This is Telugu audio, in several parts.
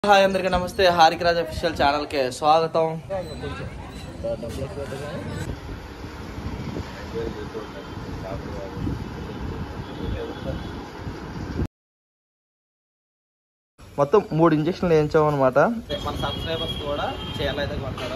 హాయ్ అందరికీ నమస్తే హారిక రాజ్ అఫీషియల్ ఛానల్ కి స్వాగతం మొత్తం మూడు ఇంజక్షన్లు వేయించాం అనమాట మన సబ్స్క్రైబర్స్ కూడా చేయాలైతే కొంటారు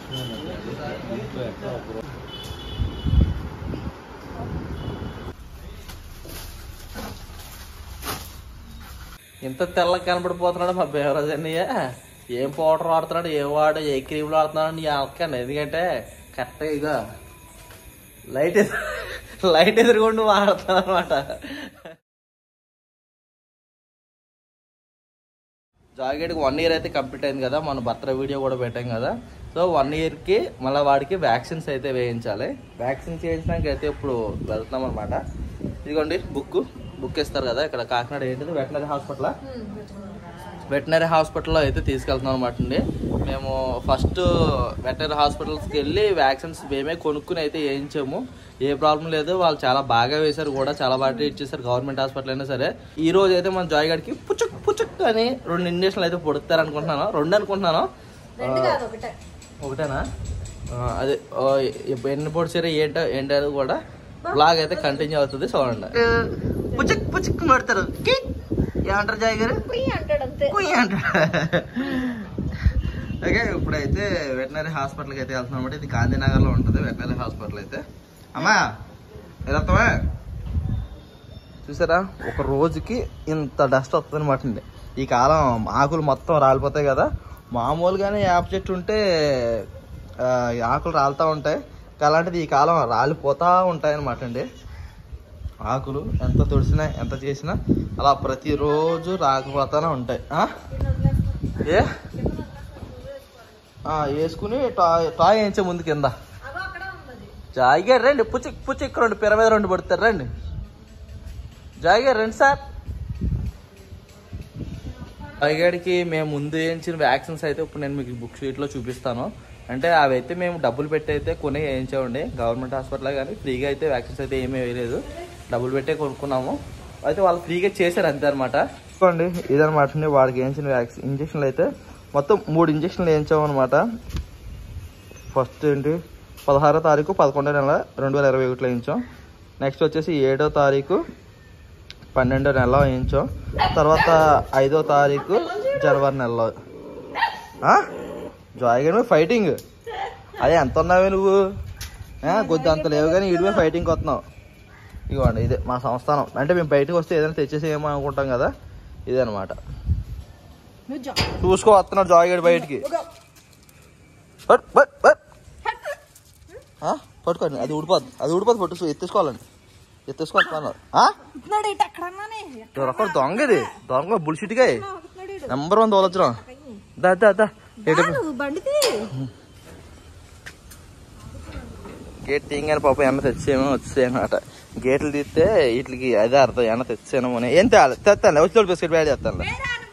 ఇంత తెల్లగా కనపడిపోతున్నాడు మా బేవరాజ్ అన్నయ్య ఏం పౌడర్ వాడుతున్నాడు ఏం వాడు ఏ క్రీమ్లు వాడుతున్నాడు నీ అలకండి ఎందుకంటే కరెక్ట్గా ఇక లైట్ ఎదురు లైట్ ఎదురుకుండా వాడుతున్నాడు అనమాట జాకెట్కి వన్ ఇయర్ అయితే కంప్లీట్ అయింది కదా మన బర్త్డే వీడియో కూడా పెట్టాం కదా సో వన్ ఇయర్కి మళ్ళీ వాడికి వ్యాక్సిన్స్ అయితే వేయించాలి వ్యాక్సిన్స్ వేయించడానికి అయితే ఇప్పుడు వెళ్తున్నాం అనమాట ఇదిగోండి బుక్ బుక్ ఇస్తారు కదా ఇక్కడ కాకినాడ ఏంటిది వెటనరీ హాస్పిటల్ వెటనరీ హాస్పిటల్లో అయితే తీసుకెళ్తున్నాం అనమాట అండి మేము ఫస్ట్ వెటనరీ హాస్పిటల్స్కి వెళ్ళి వ్యాక్సిన్స్ మేమే కొనుక్కుని అయితే వేయించాము ఏ ప్రాబ్లం లేదు వాళ్ళు చాలా బాగా వేశారు కూడా చాలా బాగా ట్రీట్ చేశారు గవర్నమెంట్ హాస్పిటల్ అయినా సరే ఈ రోజు అయితే మన జాయ్ గడికి పుచ్చుక్ పుచ్చుక్ అని రెండు ఇంజక్షన్లు అయితే పొడుస్తారు అనుకుంటున్నాను రెండు అనుకుంటున్నాను ఒకటేనా ఆ, అదే ఆ, ఎప్పు- ఎన్ని పొడిచారో ఏంటో ఏంటో కూడా బ్లాగ్ అయితే కంటిన్యూ అవుతుంది చూడండి పుచ్చుక్ పుచ్చుక్ పడతారు ఏమంటారు జాయ్ గారు కుయ్ అంటాడు ఓకే ఇప్పుడైతే వెటనరీ హాస్పిటల్కి అయితే వెళ్తున్నాం అనమాట ఇది గాంధీనగర్లో ఉంటుంది వెటనరీ హాస్పిటల్ అయితే అమ్మా వెళ్తావా చూసారా ఒక రోజుకి ఇంత డస్ట్ వస్తుంది అనమాట అండి ఈ కాలం ఆకులు మొత్తం రాలిపోతాయి కదా మామూలుగానే యాప్ చెట్టు ఉంటే ఆ, ఈ ఆకులు రాలుతూ ఉంటాయి కానీ అలాంటిది ఈ కాలం రాలిపోతూ ఉంటాయి అనమాట అండి ఆకులు ఎంత తుడిసినా ఎంత చేసినా అలా ప్రతిరోజు రాకపోతానే ఉంటాయి ఆ? ఏ ఆ, వేసుకుని టాయ్ టాయ్ వేయించే ముందు కింద జాయిగా రండి పుచ్చి పుచ్చి ఇక్కడ రెండు పిర మీద రెండు పడతారు రండి జాయిగా రండి సార్ జాయిగాడికి మేము ముందు వేయించిన వ్యాక్సిన్స్ అయితే ఇప్పుడు నేను మీకు బుక్ షీట్లో చూపిస్తాను అంటే అవి అయితే మేము డబ్బులు పెట్టి అయితే కొని వేయించామండి గవర్నమెంట్ హాస్పిటల్ కానీ ఫ్రీగా అయితే వ్యాక్సిన్స్ అయితే ఏమీ వేయలేదు డబ్బులు పెట్టే కొనుక్కున్నాము అయితే వాళ్ళు ఫ్రీగా చేశారు అంతే అనమాట చూడండి ఇదనమాట వాడికి వేయించిన వ్యాక్సిన్ ఇంజక్షన్లు అయితే మొత్తం మూడు ఇంజక్షన్లు వేయించాము అనమాట ఫస్ట్ ఏంటి పదహారో తారీఖు పదకొండో నెల రెండు వేల ఇరవై ఒకటిలో వేయించాం నెక్స్ట్ వచ్చేసి ఏడో తారీఖు పన్నెండో నెలలో వేయించాం తర్వాత ఐదో తారీఖు జనవరి నెలలో జాయిగా ఫైటింగ్ అదే ఎంత ఉన్నావే నువ్వు ఆ, కొద్ది అంత లేవు కానీ ఇడివే ఫైటింగ్కి వస్తున్నావు ఇదిగోండి ఇదే మా సంస్థానం అంటే మేము బయటకు వస్తే ఏదైనా తెచ్చేసేమో అనుకుంటాం కదా ఇదే అనమాట చూసుకో వస్తున్నాడు జాయిగడ్ బయటికి పట్ పట్ పట్ ఆ? పట్టుకోండి అది ఊడిపోద్ది అది ఊడిపోద్ది పట్టు ఎత్తేసుకోవాలండి ఎత్తేసుకోవాలి అన్నారు దొరకడు దొంగ ఇది దొంగ బుల్షిట్గా నెంబర్ వన్ తోలొచ్చురా దా దా దా గేట్ తీయగానే పాప ఎన్న తెచ్చేమో వచ్చేమో అనమాట గేట్లు తీస్తే వీటికి అదే అర్థం ఎన్న తెచ్చాను అని ఏం తేవాలి తెస్తాను వచ్చి బిస్కెట్ బ్యాడ్ చేస్తాను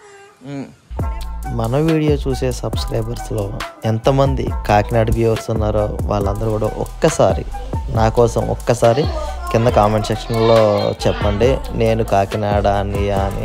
మన వీడియో చూసే సబ్స్క్రైబర్స్లో ఎంతమంది కాకినాడ వ్యూవర్స్ ఉన్నారో వాళ్ళందరూ కూడా ఒక్కసారి నా కోసం ఒక్కసారి కింద కామెంట్ సెక్షన్లో చెప్పండి నేను కాకినాడ అని అని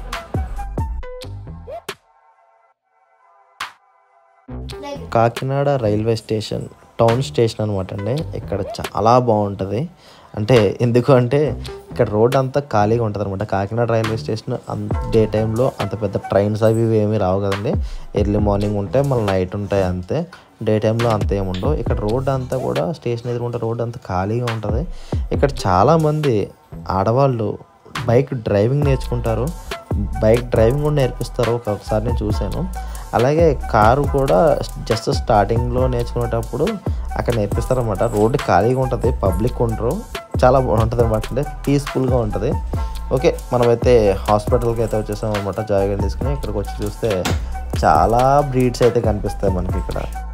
Kakinada railway station town station అనమాట అండి ఇక్కడ చాలా బాగుంటుంది అంటే ఎందుకు అంటే ఇక్కడ రోడ్ అంతా ఖాళీగా ఉంటుంది అనమాట కాకినాడ రైల్వే స్టేషన్ డే టైంలో అంత పెద్ద ట్రైన్స్ అవి ఇవి ఏమీ రావు కదండి ఎర్లీ మార్నింగ్ ఉంటాయి మళ్ళీ నైట్ ఉంటాయి అంతే డే టైంలో అంత ఏమి ఉండవు ఇక్కడ రోడ్ అంతా కూడా స్టేషన్ ఎదురుకుంటే రోడ్ అంతా ఖాళీగా ఉంటుంది ఇక్కడ చాలామంది ఆడవాళ్ళు బైక్ డ్రైవింగ్ నేర్చుకుంటారు బైక్ డ్రైవింగ్ కూడా నేర్పిస్తారు ఒకసారి నేను చూశాను అలాగే కారు కూడా జస్ట్ స్టార్టింగ్లో నేర్చుకునేటప్పుడు అక్కడ నేర్పిస్తారు అనమాట రోడ్డు ఖాళీగా ఉంటుంది పబ్లిక్ ఉండరు చాలా బాగుంటుంది అనమాట అంటే పీస్ఫుల్గా ఉంటుంది ఓకే మనమైతే హాస్పిటల్కి అయితే వచ్చేసాం అనమాట జాయిగా తీసుకుని ఇక్కడికి వచ్చి చూస్తే చాలా బ్రీడ్స్ అయితే కనిపిస్తాయి మనకి ఇక్కడ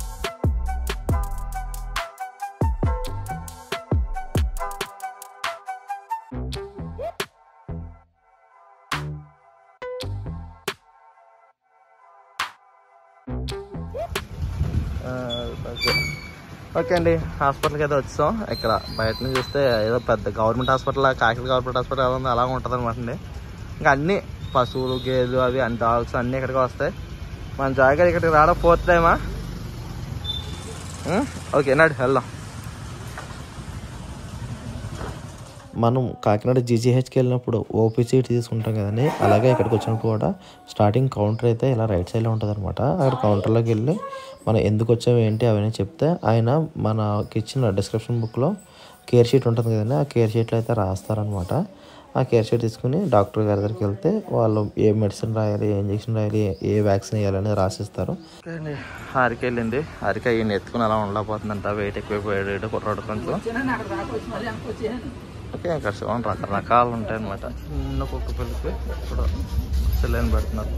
ఆ, ఓకే ఓకే అండి హాస్పిటల్కి అయితే వచ్చాం ఇక్కడ బయట నుంచి చూస్తే ఏదో పెద్ద government hospital Kakinada government hospital ఎలా ఉందో అలా ఉంటుంది అనమాట అండి ఇంకా అన్ని పశువులు గేదెలు అవి అన్ని డాగ్స్ అన్నీ ఇక్కడికి వస్తాయి మన జాగ్రత్త ఇక్కడికి రావడం ఫోర్త్ టైమా ఓకే నాడు వెళ్దాం మనం కాకినాడ జీజీహెచ్కి వెళ్ళినప్పుడు ఓపీ సీట్ తీసుకుంటాం కదండి అలాగే ఇక్కడికి వచ్చినప్పుడు కూడా స్టార్టింగ్ కౌంటర్ అయితే ఇలా రైట్ సైడ్లో ఉంటుంది అనమాట అక్కడ కౌంటర్లోకి వెళ్ళి మనం ఎందుకు వచ్చాము ఏంటి అవన్నీ చెప్తే ఆయన మనకి ఇచ్చిన డిస్క్రిప్షన్ బుక్లో కేర్ షీట్ ఉంటుంది కదండి ఆ కేర్ షీట్లో అయితే రాస్తారనమాట ఆ కేర్ షీట్ తీసుకుని డాక్టర్ గారి దగ్గరికి వెళ్తే వాళ్ళు ఏ మెడిసిన్ రాయాలి ఏ ఇంజెక్షన్ రాయాలి ఏ వ్యాక్సిన్ వేయాలి అనేది రాసిస్తారు హారిక వెళ్ళింది హారిక ఈయన ఎత్తుకుని అలా ఉండలేకపోతుందంట వెయిట్ ఎక్కువైపోయాడు కుర్రాడు కొంచెం ఓకే ఇక్కడ చూడండి రకరకాలు ఉంటాయి అనమాట చిన్న కుక్క పిల్లకి ఇప్పుడు సెలైన్ పెడుతున్నారు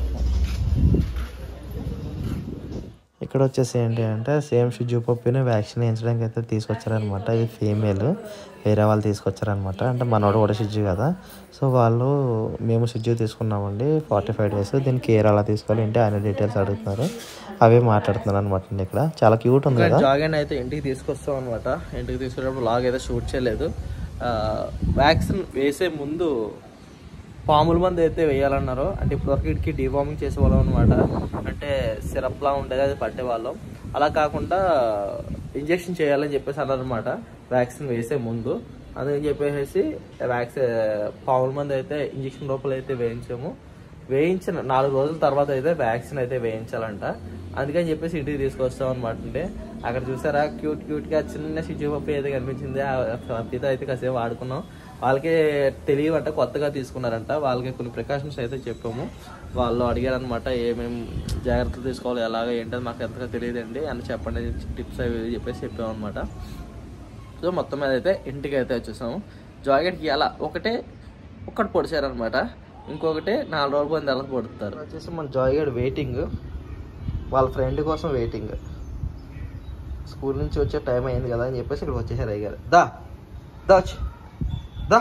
ఇక్కడ వచ్చేసి ఏంటి అంటే సేమ్ షుజు పప్పిని వ్యాక్సిన్ వేయించడానికి అయితే తీసుకొచ్చారనమాట ఇది ఫీమేల్ వేరే వాళ్ళు తీసుకొచ్చారనమాట అంటే మనోడు కూడా షుజు కదా సో వాళ్ళు మేము షుజు తీసుకున్నామండి ఫార్టీ ఫైవ్ డేస్ దీనికి కేర్ అలా తీసుకోవాలి ఏంటి ఆయన డీటెయిల్స్ అడుగుతున్నారు అవే మాట్లాడుతున్నారు అనమాట అండి ఇక్కడ చాలా క్యూట్ ఉంది కదా జాగన్ అయితే ఇంటికి తీసుకొస్తాం అనమాట ఇంటికి తీసుకునేటప్పుడు లాగ్ అయితే షూట్ చేయలేదు వ్యాక్సిన్ వేసే ముందు పాముల మందు అయితే వేయాలన్నారు అంటే ఇప్పటివరకు ఇటుకి డివార్మింగ్ చేసేవాళ్ళం అనమాట అంటే సిరప్ లా ఉండేది అది పట్టేవాళ్ళం అలా కాకుండా ఇంజెక్షన్ చేయాలని చెప్పేసి అన్నారు అనమాట వ్యాక్సిన్ వేసే ముందు అందుకని చెప్పేసి వ్యాక్సిన్ పాముల మందు అయితే ఇంజెక్షన్ లోపల అయితే వేయించాము వేయించిన నాలుగు రోజుల తర్వాత అయితే వ్యాక్సిన్ అయితే వేయించాలంట అందుకని చెప్పేసి ఇంటికి తీసుకొస్తాం అనమాట అంటే అక్కడ చూసారా క్యూట్ క్యూట్ గా చిన్న షిజు పప్పి అయితే కనిపించింది ఆ పప్పితో అయితే కాసేపు ఆడుకున్నాం వాళ్ళకి తెలియవంట కొత్తగా తీసుకున్నారంట వాళ్ళకి కొన్ని ప్రికాషన్స్ అయితే చెప్పాము వాళ్ళు అడిగారనమాట ఏమేమి జాగ్రత్తలు తీసుకోవాలి ఎలాగ ఏంటని మాకు ఎంతగా తెలియదండి అని చెప్పండి టిప్స్ అవి ఇవి చెప్పేసి చెప్పామన్నమాట సో మొత్తం మీద అయితే ఇంటికి అయితే వచ్చేసాము జాకెట్కి అలా ఒకటే ఒక్కటి పొడిచారనమాట ఇంకొకటి నాలుగు రోజులు పోయిన తర్వాత పొడుతారు వచ్చేసి మన జాయిగడ్ వెయిటింగ్ వాళ్ళ ఫ్రెండ్ కోసం వెయిటింగ్ స్కూల్ నుంచి వచ్చే టైం అయింది కదా అని చెప్పేసి ఇక్కడికి వచ్చేసారు అయ్యారు దా దా వచ్చి దా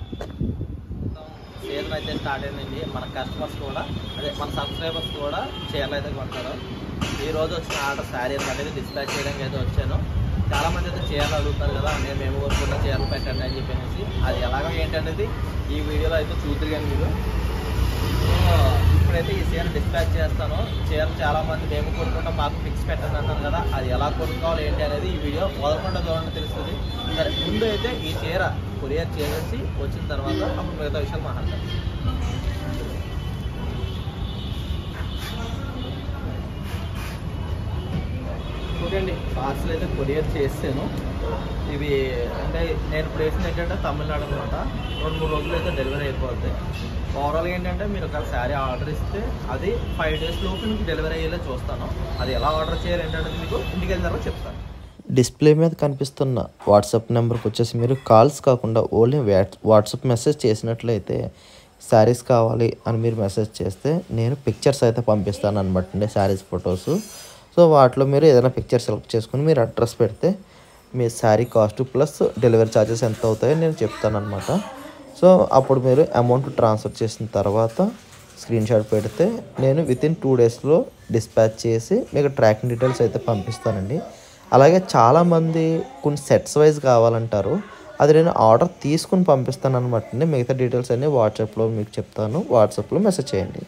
సీజన్ అయితే స్టార్ట్ అయిందండి మన కస్టమర్స్ కూడా అదే మన సబ్స్క్రైబర్స్ కూడా చీరలు అయితే కొంటారు ఈ రోజు వచ్చిన ఆర్డర్ శారీ అనేది డిస్పాచ్ చేయడానికి అయితే వచ్చాను చాలా మంది అయితే చీరలు అడుగుతారు కదా నేను మేము కోరుకున్న చీరలు పెట్టండి అని చెప్పేసి అది ఎలాగో ఏంటనేది ఈ వీడియోలో అయితే చూద్దరు కానీ మీరు సో ఇప్పుడైతే ఈ చీర డిస్పాచ్ చేస్తాను చీర చాలా మంది మేము కొనుక్కుంటాం మాకు ఫిక్స్ పెట్టండి అన్నాను కదా అది ఎలా కొనుక్కోవాలి ఏంటి అనేది ఈ వీడియో వదలకుండా చూడండి తెలుస్తుంది సరే ముందు అయితే ఈ చీర కొరియర్ చేసేసి వచ్చిన తర్వాత అప్పుడు మిగతా విషయాలు మాట్లాడతాం ఓకే అండి పార్సల్ అయితే కొరియర్ చేసాను ఇవి అంటే నేను ఇప్పుడు వేసింది ఏంటంటే తమిళనాడు అనమాట రెండు మూడు రోజులు అయితే డెలివరీ అయిపోద్ది ఓవరాల్గా ఏంటంటే మీరు ఒక శారీ ఆర్డర్ ఇస్తే అది ఫైవ్ డేస్ లోపు మీకు డెలివరీ అయ్యేలా చూస్తాను అది ఎలా ఆర్డర్ చేయాలి ఏంటంటే మీకు ఇంటికి వెళ్ళిన తర్వాత చెప్తాను డిస్ప్లే మీద కనిపిస్తున్న వాట్సాప్ నెంబర్కి వచ్చేసి మీరు కాల్స్ కాకుండా ఓన్లీ వాట్సాప్ మెసేజ్ చేసినట్లయితే శారీస్ కావాలి అని మీరు మెసేజ్ చేస్తే నేను పిక్చర్స్ అయితే పంపిస్తాను అనమాట అండి శారీస్ ఫొటోస్ సో వాటిలో మీరు ఏదైనా పిక్చర్ సెలెక్ట్ చేసుకుని మీరు అడ్రస్ పెడితే మీ sari cost plus delivery charges ఎంత అవుతాయో నేను చెప్తాను అనమాట సో అప్పుడు మీరు అమౌంట్ ట్రాన్స్ఫర్ చేసిన తర్వాత స్క్రీన్ షాట్ పెడితే నేను విత్ ఇన్ టూ డేస్లో డిస్పాచ్ చేసి మీకు ట్రాకింగ్ డీటెయిల్స్ అయితే పంపిస్తానండి అలాగే చాలామంది కొన్ని సెట్స్ వైజ్ కావాలంటారు అది నేను ఆర్డర్ తీసుకుని పంపిస్తాను అనమాట అండి మిగతా డీటెయిల్స్ అన్నీ వాట్సాప్లో మీకు చెప్తాను వాట్సాప్లో మెసేజ్ చేయండి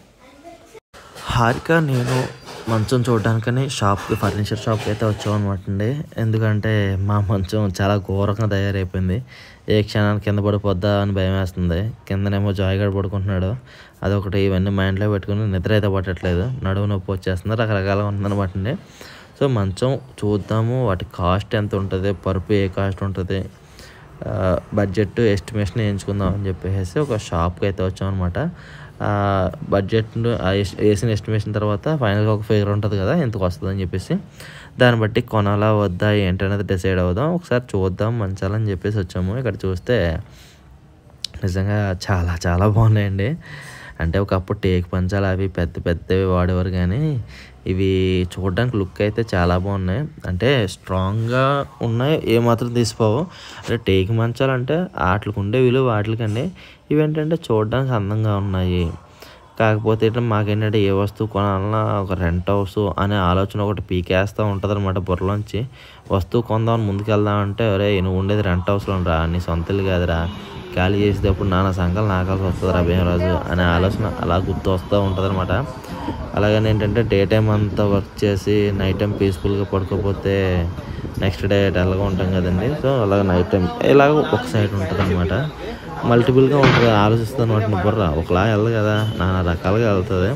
హారిక నేను మంచం చూడడానికని షాప్కి ఫర్నిచర్ షాప్కి అయితే వచ్చాం అనమాట అండి ఎందుకంటే మా మంచం చాలా ఘోరంగా తయారైపోయింది ఏ క్షణానికి కింద పడిపోద్దా అని భయం వేస్తుంది కిందనేమో జాయిగడ పడుకుంటున్నాడు అదొకటి ఇవన్నీ మైండ్లో పెట్టుకుని నిద్ర అయితే పట్టట్లేదు నడువు నొప్పి వచ్చేస్తుంది రకరకాలుగా ఉందన్నమాట అండి సో మంచం చూద్దాము వాటి కాస్ట్ ఎంత ఉంటుంది పరుపు ఏ కాస్ట్ ఉంటుంది బడ్జెట్ ఎస్టిమేషన్ వేయించుకుందాం అని చెప్పేసి ఒక షాప్కి అయితే వచ్చాం అనమాట బడ్జెట్ వేసిన ఎస్టిమేషన్ తర్వాత ఫైనల్గా ఒక ఫిగర్ ఉంటుంది కదా ఎంతకు వస్తుంది అని చెప్పేసి దాన్ని బట్టి కొనాలా వద్దా ఏంటనేది డిసైడ్ అవుదాం ఒకసారి చూద్దాం మంచాలని చెప్పేసి వచ్చాము ఇక్కడ చూస్తే నిజంగా చాలా చాలా బాగున్నాయండి అంటే ఒకప్పుడు టేక్ పంచాలు అవి పెద్ద పెద్దవి వాడేవారు కానీ ఇవి చూడడానికి లుక్ అయితే చాలా బాగున్నాయి అంటే స్ట్రాంగ్గా ఉన్నాయి ఏమాత్రం తీసిపోవు అంటే టేక్ మంచాలు అంటే వాటికి ఉండే విలువ వాటికండి ఇవేంటంటే చూడడానికి అందంగా ఉన్నాయి కాకపోతే ఇట్లా మాకేంటంటే ఏ వస్తువు కొనాలన్నా ఒక రెంట్ హౌస్ అనే ఆలోచన ఒకటి పీకేస్తూ ఉంటుంది అనమాట బుర్రలోంచి వస్తువు కొందామని ముందుకు వెళ్దామంటే అరే నువ్వు ఉండేది రెంట్ హౌస్లో రా నీ సొంత ఇల్లు కాదురా ఖాళీ చేసేటప్పుడు నానా సంఘాలు నాకాల్సి వస్తుంది రా భీమరాజు అనే ఆలోచన అలా గుర్తు వస్తూ ఉంటుంది అనమాట అలాగని ఏంటంటే డే టైం అంతా వర్క్ చేసి నైట్ టైం పీస్ఫుల్గా పడుకోపోతే నెక్స్ట్ డే డల్గా ఉంటాం కదండి సో అలాగ నైట్ టైం ఇలాగ ఒక సైడ్ ఉంటుంది అనమాట మల్టిపుల్గా ఉంటుంది ఆలోచిస్తుంది అనమాట బుర్ర ఒకలా వెళ్ళదు కదా నానా రకాలుగా వెళ్తుంది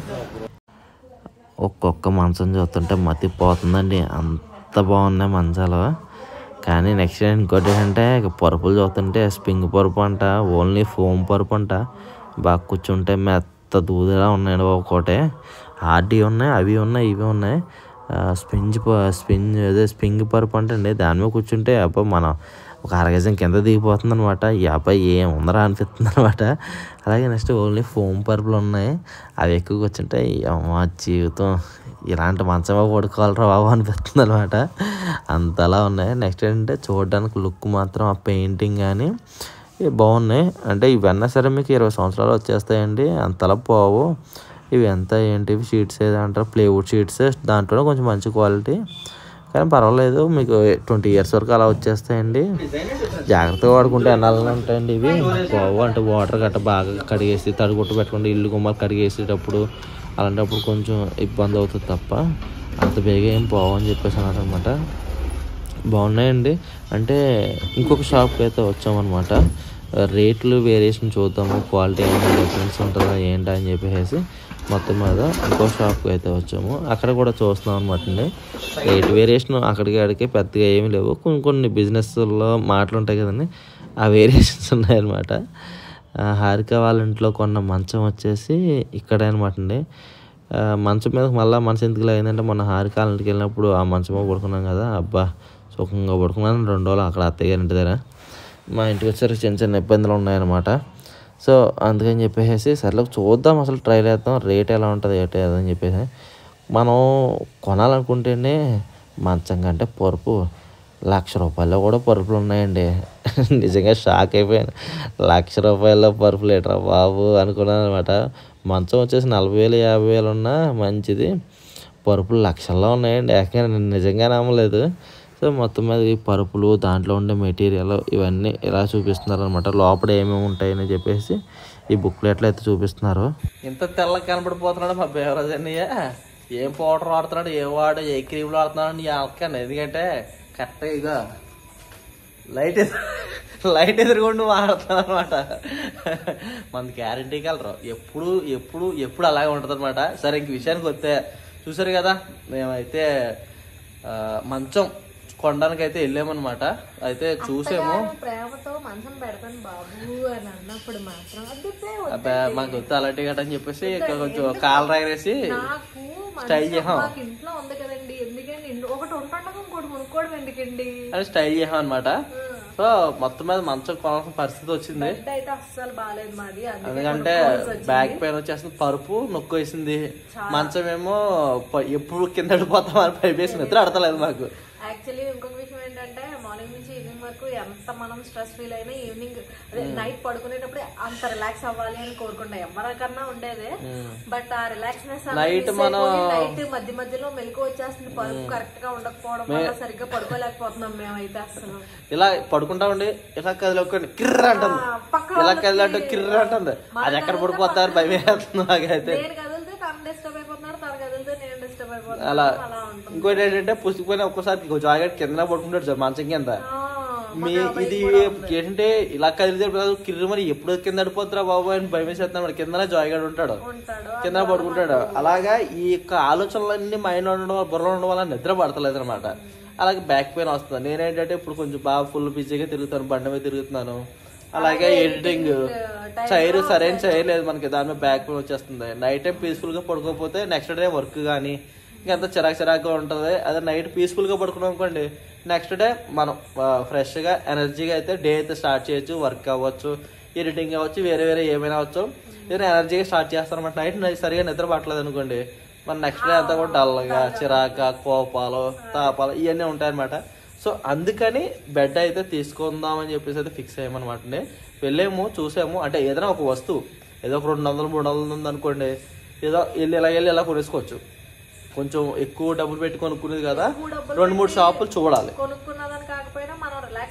ఒక్కొక్క మంచం చూస్తుంటే మతి పోతుందండి అంత బాగున్నాయి మంచాలు కానీ నెక్స్ట్ ఇంకోటి ఏంటంటే ఇక పరుపులు చూస్తుంటే స్ప్రింగ్ పరుపు అంట ఓన్లీ ఫోమ్ పరుపు అంట బాగా కూర్చుంటే మెత్త దూదిలా ఉన్నాయండి ఒక్కోటే ఆర్డీ ఉన్నాయి అవి ఉన్నాయి ఇవి ఉన్నాయి ఆ, స్పింజ్ ప- స్పింజ్ అదే స్ప్రింగ్ పరుపు అంటే అండి దాని మీద కూర్చుంటే అబ్బా మనం ఒక అరగజం కింద దిగిపోతుంది అనమాట ఈ అబ్బాయి ఏం ఉందరా అనిపిస్తుంది అనమాట అలాగే నెక్స్ట్ ఓన్లీ ఫోమ్ పరుపులు ఉన్నాయి అవి ఎక్కువ కూర్చుంటే అమ్మ జీవితం ఇలాంటి మంచమా పడుకోవాలరా బాబు అనిపిస్తుంది అనమాట అంతలా ఉన్నాయి నెక్స్ట్ ఏంటంటే చూడడానికి లుక్ మాత్రం ఆ పెయింటింగ్ కానీ ఇవి బాగున్నాయి అంటే ఇవన్నా సరే మీకు ఇరవై సంవత్సరాలు వచ్చేస్తాయండి అంతలా పోవు ఇవి ఎంత ఏంటి షీట్స్ ఏదో అంటారు ప్లేవుడ్ షీట్స్ దాంట్లో కొంచెం మంచి క్వాలిటీ కానీ పర్వాలేదు మీకు ట్వంటీ ఇయర్స్ వరకు అలా వచ్చేస్తాయండి జాగ్రత్తగా వాడుకుంటే ఎన్నాళ్ళని ఉంటాయండి ఇవి బావు అంటే వాటర్ గట్ట బాగా కడిగేసి తడిగుట్టు పెట్టుకుంటే ఇల్లు గుమ్మాలు కడిగేసేటప్పుడు అలాంటప్పుడు కొంచెం ఇబ్బంది అవుతుంది తప్ప అంత బేగా ఏం పోవు అని చెప్పేసి అన్నారు అనమాట బాగున్నాయండి అంటే ఇంకొక షాప్కి అయితే వచ్చామన్నమాట రేట్లు వేరియేషన్ చూద్దాము క్వాలిటీ ఏమైనా డిఫరెన్స్ ఉంటుందా ఏంటా అని చెప్పేసి మొత్తం మీద ఇంకో షాప్కి అయితే వచ్చాము అక్కడ కూడా చూస్తున్నాం అనమాట అండి రేట్ వేరియేషన్ అక్కడికి అడిగి పెద్దగా ఏమీ లేవు కొన్ని కొన్ని బిజినెస్లో మాటలు ఉంటాయి కదండి ఆ వేరియేషన్స్ ఉన్నాయన్నమాట ఆ, హారిక వాళ్ళ ఇంట్లో కొన్న మంచం వచ్చేసి ఇక్కడే అనమాట అండి ఆ, మంచం మీద మళ్ళీ మనసు ఎందుకు అయిందంటే మొన్న హారికాల ఇంటికి వెళ్ళినప్పుడు ఆ మంచం మీద పడుకున్నాం కదా అబ్బా సుఖంగా పడుకున్నాను రెండు రోజులు అక్కడ అత్తయ్య గారి ఇంటి దగ్గర మా ఇంటికి వచ్చేసరికి చిన్న చిన్న ఇబ్బందులు ఉన్నాయన్నమాట సో అందుకని చెప్పేసి సర్లే చూద్దాం అసలు ట్రై చేద్దాం రేట్ ఎలా ఉంటుంది ఏంటి అని చెప్పేసి మనం కొనాలనుకుంటేనే మంచం కంటే పరుపు లక్ష రూపాయల్లో కూడా పరుపులు ఉన్నాయండి నిజంగా షాక్ అయిపోయాను లక్ష రూపాయల్లో పరుపులు ఏట్రా బాబు అనుకున్నాను అనమాట మంచం వచ్చేసి నలభై వేలు యాభై వేలు ఉన్నా మంచిది పరుపులు లక్షల్లో ఉన్నాయండి ఏకంగా నేను నిజంగా నమ్మలేదు సో మొత్తం మీద ఈ పరుపులు దాంట్లో ఉండే మెటీరియల్ ఇవన్నీ ఇలా చూపిస్తున్నారు అనమాట లోపల ఏమేమి ఉంటాయని చెప్పేసి ఈ బుక్లెట్లు అయితే చూపిస్తున్నారు ఇంత తెల్లగా కనపడిపోతున్నాడు మా బేవరాజ్ అన్నయ్య ఏం పౌడర్ వాడుతున్నాడు ఏ వాడు ఏ క్రీమ్లు వాడుతున్నాడు నీ అలకండి ఎందుకంటే కరెక్ట్గా ఇక లైట్ ఎదురు లైట్ ఎదురుకుండా వాడుతున్నాను అనమాట మన గ్యారంటీ కలరు ఎప్పుడు ఎప్పుడు ఎప్పుడు అలాగే ఉంటుంది అనమాట సరే ఇంక విషయానికి వస్తే చూసారు కదా మేమైతే ఆ, మంచం కొనడానికి అయితే వెళ్ళామన్నమాట అయితే చూసాము ప్రేమతో మంచం పెడతాను బాబు అని అన్నప్పుడు మాత్రం అబ్బే అబ్బా మాకు వద్దు అలాంటి గట్ట అని చెప్పేసి ఇక కొంచెం కాలు రాగేసి నాకు స్టైల్ మంచం చేసాం మాకు ఇంట్లో ఉంది కదండి ఎందుకండి ఇంట్లో ఒకటి ఉంటుండగా ఇంకోటి కొనుక్కోవడం ఎందుకండి అని స్టైల్ చేసాం అనమాట సో మొత్తం మీద మంచం కొనాల్సిన పరిస్థితి వచ్చింది బెడ్ అయితే అస్సలు బాగాలేదు మాది అందుకే ఎందుకంటే బ్యాక్ పెయిన్ వచ్చేస్తుంది పరుపు నొక్కు వేసింది మంచం ఏమో ప- ఎప్పుడు కింద పడిపోతాం అని భయపేసి నిద్ర ఆడతలేదు మాకు యాక్చువల్లీ ఇంకొక విషయం ఏంటంటే మార్నింగ్ నుంచి ఈవినింగ్ వరకు ఎంత మనం స్ట్రెస్ ఫీల్ అయినా ఈవినింగ్ అదే నైట్ పడుకునేటప్పుడు అంత రిలాక్స్ అవ్వాలి అని కోరుకుంటా ఎవరికన్నా ఉండేదే బట్ ఆ రిలాక్స్నెస్ Night మనం- నైట్ మధ్య మధ్యలో మెలకు వచ్చేస్తుంది పరుపు కరెక్ట్ గా ఉండకపోవడం వల్ల సరిగ్గా పడుకోలేకపోతున్నాం మేమైతే అసలు ఇలా పడుకుంటామండి ఇలా కదిలోకండి కిర్ర అంటుంది ఆ, పక్క ఇలా కదిలంటే కిర్ర అంటుంది అది ఎక్కడ పడిపోతారు భయం వేస్తుంది నాకైతే నేను కదిలితే తను డిస్టర్బ్ అయిపోతున్నారు తను కదిలితే నేను డిస్టర్బ్ అయిపోతున్నాను అలా అలా ఉంటుంది ఇంకోటి ఏంటంటే పుస్తకపోయిన ఒక్కసారి కొంచెం ఆగట్టు కింద పడుకుంటాడు సార్ మంచం కింద ఆ, మీ ఇది ఏంటంటే ఇలా కదిలితే కిర్ర మరి ఎప్పుడు కింద పడిపోతారా బాబు అని భయం వేసేస్తున్నాడు మరి కిందనే జాయిగాడు ఉంటాడు ఉంటాడు కింద పడుకుంటాడు అలాగా ఈ యొక్క ఆలోచనలన్నీ మైండ్ ఉండడం వల్ల బుర్రలో ఉండడం వల్ల నిద్ర పడతలేదు అనమాట అలాగే బ్యాక్ పెయిన్ వస్తుంది నేనేంటంటే ఇప్పుడు కొంచెం బాగా ఫుల్ బిజీగా తిరుగుతాను బండి మీద తిరుగుతున్నాను అలాగే ఎడిటింగ్ చైర్ సరైన చైర్ లేదు మనకి దాని మీద బ్యాక్ పెయిన్ వచ్చేస్తుంది నైట్ టైం పీస్ఫుల్ గా పడుకోకపోతే నెక్స్ట్ డే వర్క్ కానీ ఇంకంతా చిరాకు చిరాకుగా ఉంటుంది అదే నైట్ పీస్ఫుల్ గా పడుకున్నాం అనుకోండి నెక్స్ట్ డే మనం ఫ్రెష్ గా ఎనర్జీగా అయితే డే అయితే స్టార్ట్ చేయొచ్చు వర్క్ అవ్వచ్చు ఎడిటింగ్ అవ్వచ్చు వేరే వేరే ఏమైనా అవ్వచ్చు నేను ఎనర్జీగా స్టార్ట్ చేస్తాను అనమాట నైట్ నైట్ సరిగా నిద్ర పట్టలేదు అనుకోండి మన నెక్స్ట్ డే అంతా కూడా డల్గా చిరాక కోపాలు తాపాలు ఇవన్నీ ఉంటాయన్నమాట సో అందుకని బెడ్ అయితే తీసుకుందామని చెప్పేసి అయితే ఫిక్స్ అయ్యామన్నమాట అండి వెళ్ళాము చూసాము అంటే ఏదైనా ఒక వస్తువు ఏదో ఒక రెండు వందలు మూడు వందలు ఉంది అనుకోండి ఏదో వెళ్ళి ఇలా వెళ్ళి ఇలా కొనేసుకోవచ్చు కొంచెం ఎక్కువ డబ్బులు పెట్టి కొనుక్కునేది కదా రెండు మూడు షాపులు చూడాలి కొనుక్కున్నదని కాకపోయినా మనం రిలాక్స్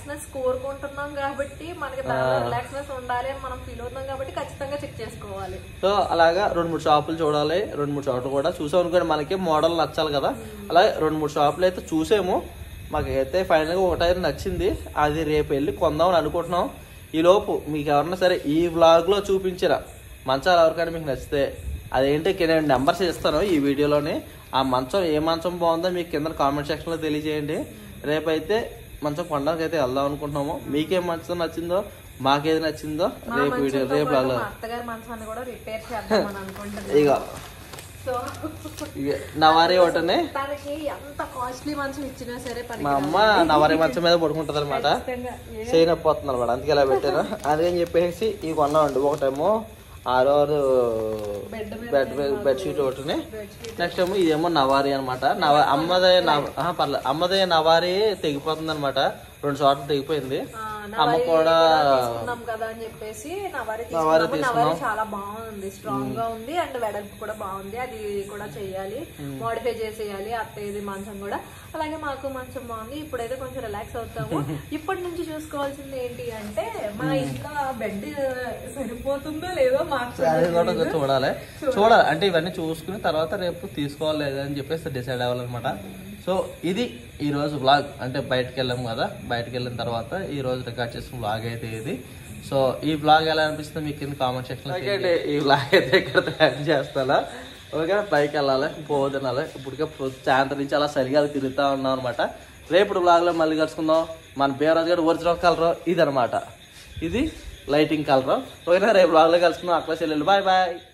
రిలాక్స్నెస్ కోరుకుంటున్నాం కాబట్టి మనకి దానిలో రిలాక్స్నెస్ ఉండాలి అని మనం ఫీల్ అవుతున్నాం కాబట్టి ఖచ్చితంగా చెక్ చేసుకోవాలి సో అలాగా రెండు మూడు షాపులు చూడాలి రెండు మూడు షాపులు కూడా చూసాం అనుకోండి మనకి మోడల్ నచ్చాలి కదా అలాగే రెండు మూడు షాపులు అయితే చూసాము మాకైతే ఫైనల్గా ఒకటైతే నచ్చింది అది రేపు వెళ్ళి కొందామని అనుకుంటున్నాం ఈ లోపు మీకు ఎవరన్నా సరే ఈ వ్లాగ్లో చూపించిన మంచాలు ఎవరికైనా మీకు నచ్చితే అదేంటి కింద నేను నెంబర్స్ ఇస్తాను ఈ వీడియోలోని ఆ మంచం ఏ మంచం బాగుందో మీకు కింద కామెంట్ సెక్షన్లో తెలియజేయండి రేపైతే మంచం కొనడానికి అయితే వెళ్దాం అనుకుంటున్నాము మీకేం మంచం నచ్చిందో మాకేది నచ్చిందో మా రేపు వీడియో మంచంతో రేపు పాటు వ్లాగ్లో మా అత్తగారి మంచాన్ని కూడా రిపేర్ చేద్దామని అనుకుంటున్నాం ఇక సో ఇక నవారీ ఒకటనే తనకి ఎంత కాస్ట్లీ మంచం ఇచ్చినా సరే పని మా అమ్మ నవారీ మంచం మీద పడుకుంటది అనమాట చేయనపోతుంది అనమాట అందుకే ఇలా పెట్టాను అందుకని చెప్పేసి ఇవి కొన్నామండి ఒకటేమో ఆరు ఆరు బెడ్ మీద బెడ్ బెడ్షీట్ ఒకటిని నెక్స్ట్ ఏమో ఇదేమో నవారీ అనమాట నవ అమ్మదే నవ ఆహా, పర్లేదు అమ్మదే నవారీ తెగిపోతుంది అనమాట రెండు చోట్ల తెగిపోయింది ఆ, అమ్మ నవారీ కూడా తీసుకున్నాం కదా అని చెప్పేసి నవారీ నవారీ తీసుకున్నాము నవారీ చాలా బాగుంది స్ట్రాంగ్ గా ఉంది అండ్ వెడల్పు కూడా బాగుంది అది కూడా చేయాలి మోడిఫై చేసేయాలి అత్తయ్యది మంచం కూడా అలాగే మాకు మంచం బాగుంది ఇప్పుడైతే కొంచెం రిలాక్స్ అవుతాము ఇప్పటి నుంచి చూసుకోవాల్సింది ఏంటి అంటే మా ఇంట్లో బెడ్ సరిపోతుందో లేదో మాకు అది కూడా చూడాలి చూడాలి అంటే ఇవన్నీ చూసుకుని తర్వాత రేపు తీసుకోవాలి లేదని చెప్పేసి డిసైడ్ అవ్వాలన్నమాట సో ఇది ఈ రోజు బ్లాగ్ అంటే బయటకు వెళ్ళాం కదా బయటకు వెళ్ళిన తర్వాత ఈ రోజు రికార్డ్ చేసిన బ్లాగ్ అయితే ఇది సో ఈ బ్లాగ్ ఎలా అనిపిస్తుంది మీకు కింద కామెంట్ సెక్షన్ ఈ బ్లాగ్ అయితే ఇక్కడ తయారు చేస్తానా ఓకే పైకి వెళ్ళాలి పోదు తినాలి ఇప్పటికే పొద్దు- సాయంత్రం నుంచి అలా సరిగా తిరుగుతూ ఉన్నాం అనమాట రేపు బ్లాగ్లో మళ్ళీ కలుసుకుందాం మన బేరాజు గారు ఒరిజినల్ కలర్ ఇది అనమాట ఇది లైటింగ్ కలర్ ఓకేనా రేపు బ్లాగ్లో కలుసుకుందాం అక్కడ చెల్లెలు బాయ్ బాయ్